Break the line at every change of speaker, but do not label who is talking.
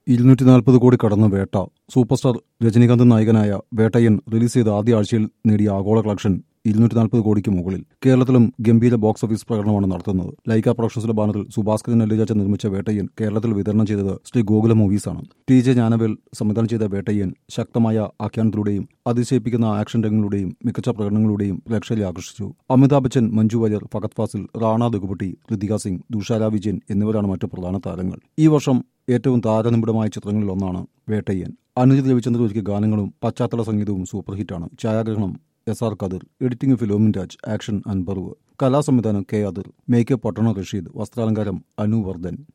ഇരുന്നൂറ്റി നാൽപ്പത് കോടി കടന്ന വേട്ട സൂപ്പർ സ്റ്റാർ രജനീകാന്ത് നായകനായ വേട്ടയൻ റിലീസ് ചെയ്ത ആദ്യ ആഴ്ചയിൽ നേടിയ ആഗോള കളക്ഷൻ ഇരുന്നൂറ്റി നാൽപ്പത് കോടിക്ക് മുകളിൽ കേരളത്തിലും ഗംഭീര ബോക്സ് ഓഫീസ് പ്രകടനമാണ് നടത്തുന്നത് ലൈക്ക പ്രൊഡക്ഷൻസിന്റെ ബാനറിൽ സുഭാസ്കരൻ നെല്ലിജാച്ച നിർമ്മിച്ച വേട്ടയ്യൻ കേരളത്തിൽ വിതരണം ചെയ്തത് ശ്രീ ഗോകുല മൂവീസാണ് ടി ജെ ജ്ഞാനവേൽ സംവിധാനം ചെയ്ത വേട്ടയ്യൻ ശക്തമായ ആഖ്യാനത്തിലൂടെയും അതിശയിപ്പിക്കുന്ന ആക്ഷൻ രംഗങ്ങളുടെയും മികച്ച പ്രകടനങ്ങളുടെയും പ്രേക്ഷകരെ ആകർഷിച്ചു അമിതാഭ് ബച്ചൻ മഞ്ജു വാര്യർ ഫഗത് ഫാസിൽ റാണ ദുഗുപട്ടി ഋതിക സിംഗ് ദുഷാര വിജയൻ എന്നിവരാണ് മറ്റു പ്രധാന താരങ്ങൾ ഈ വർഷം ഏറ്റവും താരനിബിഡമായ ചിത്രങ്ങളിൽ ഒന്നാണ് വേട്ടയ്യൻ അനുജിത് രവിചന്ദ്രൻ ഒരുക്കിയ ഗാനങ്ങളും പശ്ചാത്തല സംഗീതവും സൂപ്പർ ഹിറ്റാണ് ഛായാഗ്രഹണം S R Kathir editing Philomin Raj action Anbariv കലാസംവിധാനം കെ അതിർ മേക്കപ്പ് പട്ടണ റഷീദ് വസ്ത്രാലങ്കാരം അനു വർദ്ധൻ